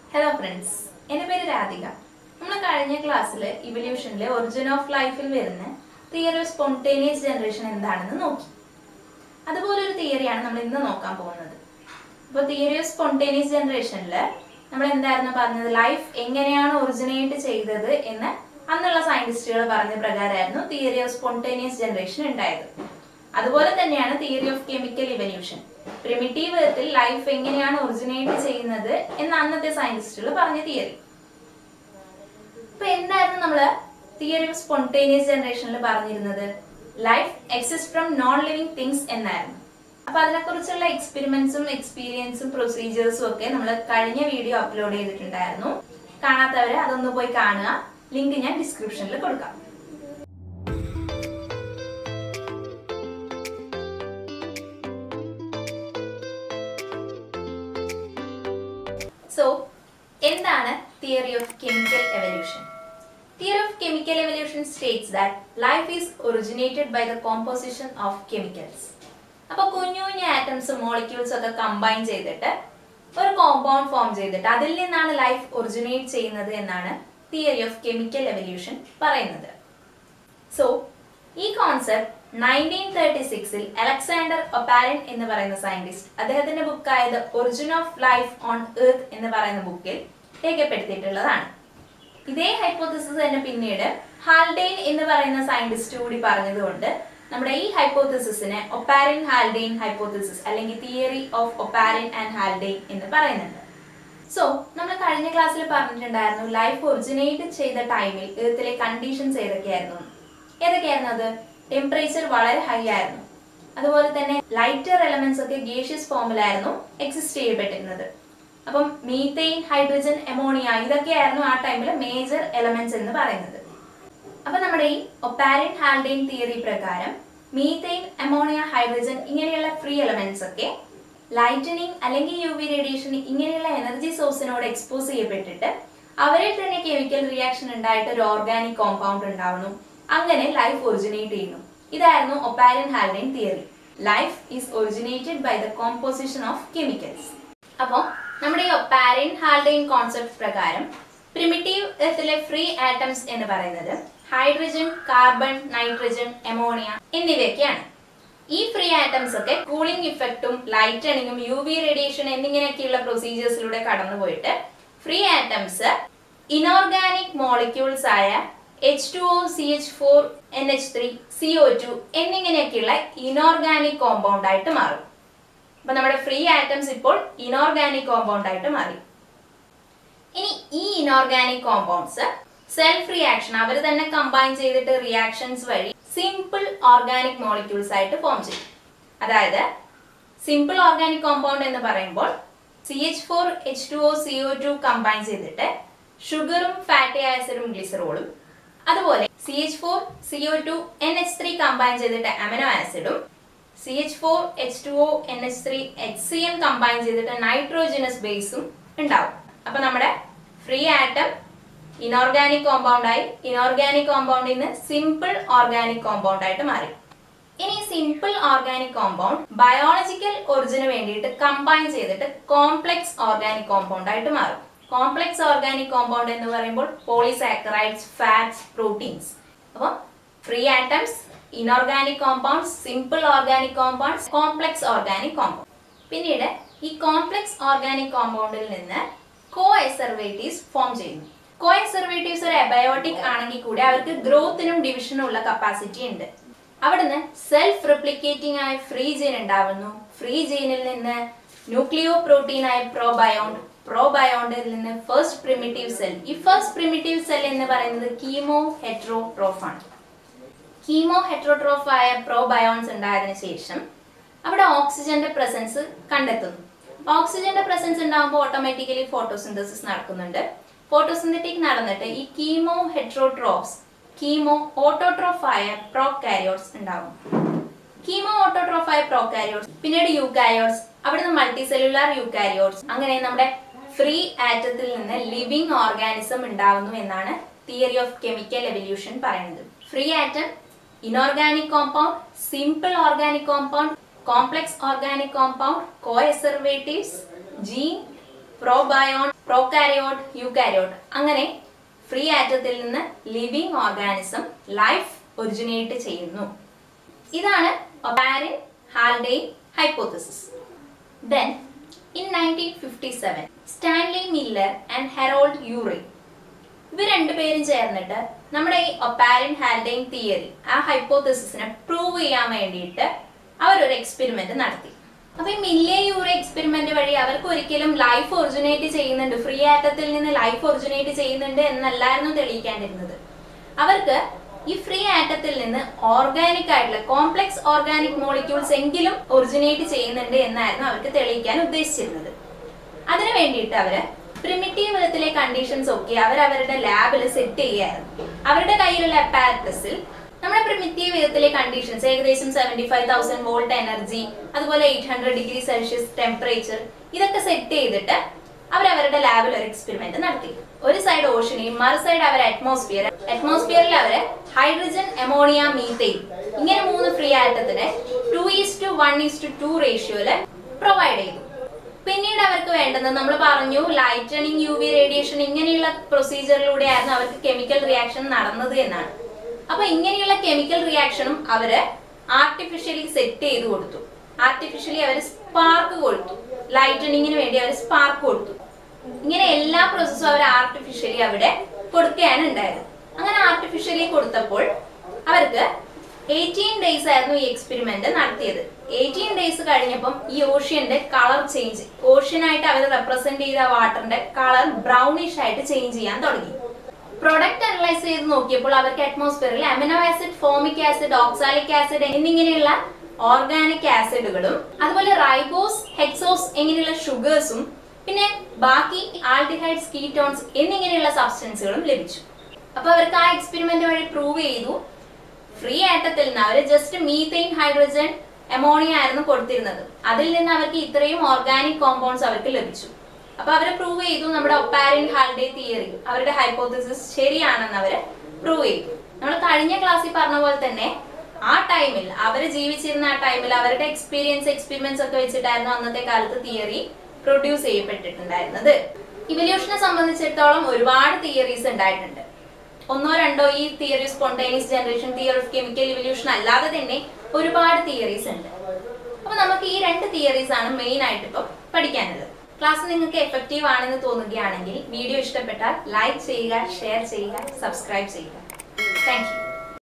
hello friends എൻ്റെ പേര് രാധിക നമ്മൾ കഴിഞ്ഞ ക്ലാസ്സിൽ ഇവല്യൂഷനിലെ ഒറിജിൻ ഓഫ് ലൈഫിൽ വരുന്ന തിയറി ഓഫ് സ്പോണ്ടേനിയസ് ജനറേഷൻ എന്താണെന്ന് നോക്കി അതുപോലെ ഒരു തിയറിയാണ് നമ്മൾ ഇന്ന് നോക്കാൻ പോകുന്നത് അപ്പോൾ തിയറി ഓഫ് സ്പോണ്ടേനിയസ് ജനറേഷനിൽ നമ്മൾ എന്തായിരുന്നു പറഞ്ഞത് ലൈഫ് എങ്ങനെയാണ് ഒറിജിനേറ്റ് ചെയ്തത് എന്ന് അന്നുള്ള സയന്റിസ്റ്റുകൾ പറഞ്ഞ പ്രകാരമായിരുന്നു തിയറി ഓഫ് സ്പോണ്ടേനിയസ് ജനറേഷൻ ഉണ്ടായത് അതുപോലെ തന്നെയാണ് theory of chemical evolution primitive വിധത്തിൽ ലൈഫ് എങ്ങനെയാണ് ഒറിജിനേറ്റ് ചെയ്യുന്നത് എന്ന് അന്നത്തെ സയന്റിസ്റ്റുകൾ പറഞ്ഞ തിയറി ഇപ്പൊ എന്തായിരുന്നു നമ്മള് തിയറി ഓഫ് സ്പോണ്ടേനിയസ് ജനറേഷനിൽ പറഞ്ഞിരുന്നത് life exist from non living things എന്നായിരുന്നു അപ്പൊ അതിനെക്കുറിച്ചുള്ള എക്സ്പെരിമെന്റ്സും എക്സ്പീരിയൻസും പ്രൊസീജിയേഴ്സും ഒക്കെ നമ്മൾ കഴിഞ്ഞ വീഡിയോ അപ്ലോഡ് ചെയ്തിട്ടുണ്ടായിരുന്നു കാണാത്തവര് അതൊന്ന് പോയി കാണുക ലിങ്ക് ഞാൻ ഡിസ്ക്രിപ്ഷനിൽ കൊടുക്കാം സോ എന്താണ് theory of chemical evolution theory of chemical evolution states that life is originated by the composition of chemicals അപ്പൊ കുഞ്ഞു കുഞ്ഞു ആറ്റംസ് മോളിക്യൂൾസ് ഒക്കെ കമ്പൈൻ ചെയ്തിട്ട് ഒരു കോമ്പൗണ്ട് ഫോം ചെയ്തിട്ട് അതിൽ നിന്നാണ് ലൈഫ് ഒറിജിനേറ്റ് ചെയ്യുന്നത് എന്നാണ് തിയറി ഓഫ് കെമിക്കൽ എവല്യൂഷൻ പറയുന്നത് സോ ഈ കോൺസെപ്റ്റ് നയൻറ്റീൻ തേർട്ടി സിക്സിൽ അലക്സാണ്ടർ ഒപ്പാരൻ എന്ന് പറയുന്ന സയന്റിസ്റ്റ് അദ്ദേഹത്തിന്റെ ബുക്കായ the origin of life on earth എന്ന് പറയുന്ന ബുക്കിൽ രേഖപ്പെടുത്തിയിട്ടുള്ളതാണ് ഇതേ ഹൈപ്പോത്തിസിസ് തന്നെ പിന്നീട് ഹാൽഡെയിൻ എന്ന് പറയുന്ന സയന്റിസ്റ്റ് കൂടി പറഞ്ഞതുകൊണ്ട് നമ്മുടെ ഈ ഹൈപ്പോത്തിസിസിനെ ഒപ്പാരൻ ഹാൽഡെയിൻ ഹൈപ്പോത്തിസിസ് അല്ലെങ്കിൽ theory of Oparin and Haldane എന്ന് പറയുന്നുണ്ട് സോ നമ്മൾ കഴിഞ്ഞ ക്ലാസ്സിൽ പറഞ്ഞിട്ടുണ്ടായിരുന്നു ലൈഫ് ഒറിജിനേറ്റ് ചെയ്ത ടൈമിൽ എർത്തിലെ കണ്ടീഷൻസ് ഏതൊക്കെയായിരുന്നു ഏതൊക്കെയായിരുന്നു അത് ടെമ്പറേച്ചർ വളരെ ഹൈ ആയിരുന്നു അതുപോലെ തന്നെ ലൈറ്റർ എലമെന്റ്സ് ഒക്കെ ഗേഷ്യസ് ഫോമിലായിരുന്നു എക്സിസ്റ്റ് ചെയ്യപ്പെട്ടിരുന്നത് അപ്പം മീതെയിൻ ഹൈഡ്രജൻ എമോണിയ ഇതൊക്കെയായിരുന്നു ആ ടൈമിൽ മേജർ എലമെന്റ്സ് എന്ന് പറയുന്നത് അപ്പൊ നമ്മുടെ ഈ ഒപ്പാരൻ ഹാൽഡെയിൻ തിയറി പ്രകാരം മീതെയിൻ അമോണിയ ഹൈഡ്രജൻ ഇങ്ങനെയുള്ള ഫ്രീ എലമെന്റ്സ് ഒക്കെ ലൈറ്റനിങ് അല്ലെങ്കിൽ യു വി റേഡിയേഷൻ ഇങ്ങനെയുള്ള എനർജി സോഴ്സിനോട് എക്സ്പോസ് ചെയ്യപ്പെട്ടിട്ട് അവരിൽ തന്നെ കെമിക്കൽ റിയാക്ഷൻ ഉണ്ടായിട്ട് ഒരു ഓർഗാനിക് കോമ്പൗണ്ട് ഉണ്ടാവുന്നു അങ്ങനെ ലൈഫ് ഒറിജിനേറ്റ് ചെയ്യുന്നു ഇതായിരുന്നു Oparin Haldane theory life is originated by the composition of chemicals അപ്പോൾ നമ്മുടെ ഈ ഒപ്പാരൻ ഹാൽഡെയിൻ കോൺസെപ്റ്റ് പ്രകാരം പ്രിമിറ്റീവ് എർത്തിലെ ഫ്രീ ആറ്റംസ് എന്ന് പറയുന്നത് ഹൈഡ്രജൻ കാർബൺ നൈട്രജൻ എമോണിയ എന്നിവയൊക്കെയാണ് ഈ ഫ്രീ ആറ്റംസ് ഒക്കെ കൂളിംഗ് ഇഫക്റ്റും ലൈറ്റണിങ്ങും യു വി റേഡിയേഷൻ എന്നിങ്ങനെയൊക്കെയുള്ള പ്രൊസീജിയേഴ്സിലൂടെ കടന്നുപോയിട്ട് ഫ്രീ ആറ്റംസ് ഇനോർഗാനിക് മോളിക്യൂൾസ് ആയ H two O C H four N H three C O two എന്നിങ്ങനെയൊക്കെയുള്ള ഇനോർഗാനിക് കോമ്പൗണ്ട് ആയിട്ട് മാറും അപ്പൊ നമ്മുടെ ഫ്രീ ആറ്റംസ് ഇപ്പോൾ ഇനോർഗാനിക് കോമ്പൗണ്ട് ആയിട്ട് മാറി ഇനി ഈ ഇനോർഗാനിക് കോമ്പൗണ്ട്സ് സെൽഫ് റിയാക്ഷൻ അവർ തന്നെ കമ്പൈൻ ചെയ്തിട്ട് റിയാക്ഷൻസ് വഴി സിമ്പിൾ ഓർഗാനിക് മോളിക്യൂൾസ് ആയിട്ട് ഫോം ചെയ്യും അതായത് സിമ്പിൾ ഓർഗാനിക് കോമ്പൗണ്ട് എന്ന് പറയുമ്പോൾ C H four H two O C O two combine ചെയ്തിട്ട് ഷുഗറും ഫാറ്റി ആസിഡും ഗ്ലിസറോളും അതുപോലെ C H four C O two N H three combine ചെയ്തിട്ട് അമിനോ ആസിഡും C H four H two O N H three H C M combine ചെയ്തിട്ട് nitrogenous ബേസും ഉണ്ടാവും അപ്പൊ നമ്മുടെ ഫ്രീ ആറ്റം ഇനോർഗാനിക് കോമ്പൗണ്ട് ആയി ഇനോർഗാനിക് കോമ്പൗണ്ടിൽ നിന്ന് സിമ്പിൾ ഓർഗാനിക് കോമ്പൗണ്ട് ആയിട്ട് മാറി ഇനി സിമ്പിൾ ഓർഗാനിക് കോമ്പൗണ്ട് ബയോളജിക്കൽ ഒറിജിന് വേണ്ടിയിട്ട് കമ്പൈൻ ചെയ്തിട്ട് കോംപ്ലെക്സ് ഓർഗാനിക് കോമ്പൗണ്ട് ആയിട്ട് മാറും കോംപ്ലെക്സ് ഓർഗാനിക് കോമ്പൗണ്ട് എന്ന് പറയുമ്പോൾ പോളിസാക്കറൈഡ്സ് ഫാറ്റ്സ് പ്രോട്ടീൻസ് അപ്പം free atoms inorganic compounds simple organic compounds complex organic compound പിന്നീട് ഈ കോംപ്ലെക്സ് ഓർഗാനിക് കോമ്പൗണ്ടിൽ നിന്ന് കോ എസർവേറ്റീവ്സ് ഫോം ചെയ്യുന്നു കോ എസർവേറ്റീവ്സ് ഒരു അബയോട്ടിക് ആണെങ്കിൽ കൂടി അവർക്ക് ഗ്രോത്തിനും ഡിവിഷനും ഉള്ള കപ്പാസിറ്റി ഉണ്ട് അവിടുന്ന് സെൽഫ് റിപ്ലിക്കേറ്റിംഗ് ആയ ഫ്രീ ജീൻ ഉണ്ടാവുന്നു ഫ്രീ ജീനിൽ നിന്ന് ന്യൂക്ലിയോ പ്രോട്ടീൻ ആയ പ്രോബയോണ്ട് പ്രോബയോണ്ടിൽ നിന്ന് ഫസ്റ്റ് പ്രിമിറ്റീവ് സെൽ ഈ ഫസ്റ്റ് പ്രിമിറ്റീവ് സെൽ എന്ന് പറയുന്നത് കീമോ ഹെട്രോട്രോഫ് ആണ് കീമോ ഹെട്രോട്രോഫ് ആയ പ്രോബയോൺസ് ഉണ്ടായതിനു ശേഷം അവിടെ ഓക്സിജന്റെ പ്രസൻസ് കണ്ടെത്തുന്നു ഓക്സിജന്റെ പ്രസൻസ് ഉണ്ടാകുമ്പോൾ ഓട്ടോമാറ്റിക്കലി ഫോട്ടോസിന്തസിസ് നടക്കുന്നുണ്ട് ഫോട്ടോസിന്തറ്റിക് നടന്നിട്ട് ഈ കീമോ ഹെട്രോട്രോഫ്സ് കീമോ ഓട്ടോട്രോഫ് ആയ പ്രോകാരിയോട്സ് ഉണ്ടാകും കീമോ ഓട്ടോട്രോഫ് ആയ പ്രോകാരിയോട്സ് പിന്നീട് യൂകാരിയോട്സ് അവിടുന്ന് മൾട്ടി സെല്ലുലാർ യൂകാരിയോട്സ് അങ്ങനെ നമ്മുടെ ഫ്രീ ആറ്റത്തിൽ നിന്ന് ലിവിങ് ഓർഗാനിസം ഉണ്ടാവുന്നു എന്നാണ് തിയറി ഓഫ് കെമിക്കൽ എവല്യൂഷൻ പറയുന്നത് free atom inorganic compound simple organic compound complex organic compound coacervates gene probiont prokaryote eukaryote അങ്ങനെ ഫ്രീ ആറ്റത്തിൽ നിന്ന് ലിവിങ് ഓർഗാനിസം ലൈഫ് ഒറിജിനേറ്റ് ചെയ്യുന്നു ഇതാണ് Oparin Haldane hypothesis then in nineteen fifty seven Stanley Miller and Harold Urey ഇവർ രണ്ടുപേരും ചേർന്നിട്ട് നമ്മുടെ ഈ ഒപ്പാരൻ ഹാൽഡെയിൻ തിയറി ആ ഹൈപ്പോത്തസിസിനെ പ്രൂവ് ചെയ്യാൻ വേണ്ടിയിട്ട് അവരൊരു എക്സ്പെരിമെന്റ് നടത്തി അപ്പൊ ഈ മില്ലിയ യൂറി എക്സ്പെരിമെന്റ് വഴി അവർക്ക് ഒരിക്കലും ലൈഫ് ഒറിജിനേറ്റ് ചെയ്യുന്നുണ്ട് ഫ്രീ ആറ്റത്തിൽ നിന്ന് ലൈഫ് ഒറിജിനേറ്റ് ചെയ്യുന്നുണ്ട് എന്നല്ലായിരുന്നു തെളിയിക്കാണ്ടിരുന്നത് അവർക്ക് ഈ ഫ്രീ ആറ്റത്തിൽ നിന്ന് ഓർഗാനിക് ആയിട്ടുള്ള കോംപ്ലക്സ് ഓർഗാനിക് മോളിക്യൂൾസ് എങ്കിലും ഒറിജിനേറ്റ് ചെയ്യുന്നുണ്ട് എന്നായിരുന്നു അവർക്ക് തെളിയിക്കാൻ ഉദ്ദേശിച്ചിരുന്നത് അതിനു വേണ്ടിയിട്ട് അവര് പ്രിമിറ്റീവ് വിധത്തിലെ കണ്ടീഷൻസ് ഒക്കെ അവർ അവരുടെ ലാബിൽ സെറ്റ് ചെയ്യായിരുന്നു അവരുടെ കയ്യിലുള്ള അപ്പാരറ്റസിൽ നമ്മുടെ പ്രിമിറ്റീവ് വിധത്തിലെ കണ്ടീഷൻസ് ഏകദേശം seventy five thousand volt energy അതുപോലെ eight hundred degree Celsius temperature ഇതൊക്കെ സെറ്റ് ചെയ്തിട്ട് അവർ അവരുടെ ലാബിൽ ഒരു എക്സ്പെരിമെന്റ് നടത്തി ഒരു സൈഡ് ഓഷനെയും മറു സൈഡ് അവർ അറ്റ്മോസ്ഫിയർ അറ്റ്മോസ്ഫിയറിൽ അവര് ഹൈഡ്രജൻ അമോണിയ മീതെയിൻ ഇങ്ങനെ മൂന്ന് ഫ്രീ ആറ്റത്തിന് two is to one is to two റേഷ്യോയില് പ്രൊവൈഡ് ചെയ്തു പിന്നീട് അവർക്ക് വേണ്ടത് നമ്മൾ പറഞ്ഞു ലൈറ്റണിങ് യു വി റേഡിയേഷൻ ഇങ്ങനെയുള്ള പ്രൊസീജിയറിലൂടെ ആയിരുന്നു അവർക്ക് കെമിക്കൽ റിയാക്ഷൻ നടന്നത് എന്നാണ് അപ്പൊ ഇങ്ങനെയുള്ള കെമിക്കൽ റിയാക്ഷനും അവര് ആർട്ടിഫിഷ്യലി സെറ്റ് ചെയ്ത് കൊടുത്തു ആർട്ടിഫിഷ്യലി അവർ സ്പാർക്ക് കൊടുത്തു ലൈറ്റണിങ്ങിന് വേണ്ടി അവർ സ്പാർക്ക് കൊടുത്തു ഇങ്ങനെ എല്ലാ പ്രോസസ്സും അവർ ആർട്ടിഫിഷ്യലി അവിടെ കൊടുക്കുകയാണ് ഉണ്ടായത് അങ്ങനെ ആർട്ടിഫിഷ്യലി കൊടുത്തപ്പോൾ അവർക്ക് എയ്റ്റീൻ ഡേയ്സ് ആയിരുന്നു ഈ എക്സ്പെരിമെന്റ് നടത്തിയത് എയ്റ്റീൻ ഡേയ്സ് കഴിഞ്ഞപ്പം ഈ ഓഷ്യന്റെ കളർ ചേഞ്ച് ഓഷ്യനായിട്ട് അവർ റെപ്രസെന്റ് ചെയ്ത വാട്ടറിന്റെ കളർ ബ്രൗണിഷ് ആയിട്ട് ചേഞ്ച് ചെയ്യാൻ തുടങ്ങി പ്രൊഡക്റ്റ് അനലൈസ് ചെയ്ത് നോക്കിയപ്പോൾ അവർക്ക് അറ്റ്മോസ്ഫിയറിൽ amino acid formic acid oxalic acid എന്നിങ്ങനെയുള്ള ഓർഗാനിക് ആസിഡുകളും അതുപോലെ റൈബോസ് ഹെക്സോസ് എന്നിങ്ങനെയുള്ള ഷുഗേഴ്സും പിന്നെ ബാക്കി ആൽഡിഹൈഡ്സ് കീറ്റോൺസ് എന്നിങ്ങനെയുള്ള സബ്സ്റ്റൻസുകളും ലഭിച്ചു അപ്പൊ അവർക്ക് ആ എക്സ്പെരിമെന്റ് വഴി പ്രൂവ് ചെയ്തു ഫ്രീ ആറ്റത്തിൽ നിന്ന് അവർ ജസ്റ്റ് മീതെയിൻ ഹൈഡ്രജൻ അമോണിയ ആയിരുന്നു കൊടുത്തിരുന്നത് അതിൽ നിന്ന് അവർക്ക് ഇത്രയും ഓർഗാനിക് കോമ്പൗണ്ട്സ് അവർക്ക് ലഭിച്ചു അപ്പൊ അവർ പ്രൂവ് ചെയ്തു നമ്മുടെ ഒപ്പാരിൻ ഹാൾഡേ തിയറി അവരുടെ ഹൈപ്പോത്തസിസ് ശരിയാണെന്ന് അവർ പ്രൂവ് ചെയ്തു നമ്മൾ കഴിഞ്ഞ ക്ലാസ്സിൽ പറഞ്ഞ പോലെ തന്നെ ആ ടൈമിൽ അവർ ജീവിച്ചിരുന്ന ആ ടൈമിൽ അവരുടെ എക്സ്പീരിയൻസ് എക്സ്പെരിമെന്റ്സ് ഒക്കെ വെച്ചിട്ടായിരുന്നു അന്നത്തെ കാലത്ത് തിയറി പ്രൊഡ്യൂസ് ചെയ്യപ്പെട്ടിട്ടുണ്ടായിരുന്നത് ഇവല്യൂഷനെ സംബന്ധിച്ചിടത്തോളം ഒരുപാട് തിയറീസ് ഉണ്ടായിട്ടുണ്ട് ഒന്നോ രണ്ടോ ഈ theory spontaneous generation theory of chemical evolution അല്ലാതെ തന്നെ ഒരുപാട് തിയറീസ് ഉണ്ട് അപ്പൊ നമുക്ക് ഈ രണ്ട് തിയറീസ് ആണ് മെയിൻ ആയിട്ട് ഇപ്പം പഠിക്കാനുള്ളത് ക്ലാസ് നിങ്ങൾക്ക് എഫക്റ്റീവ് ആണെന്ന് തോന്നുകയാണെങ്കിൽ വീഡിയോ ഇഷ്ടപ്പെട്ടാൽ ലൈക്ക് ചെയ്യുക ഷെയർ ചെയ്യുക സബ്സ്ക്രൈബ് ചെയ്യുക താങ്ക് യു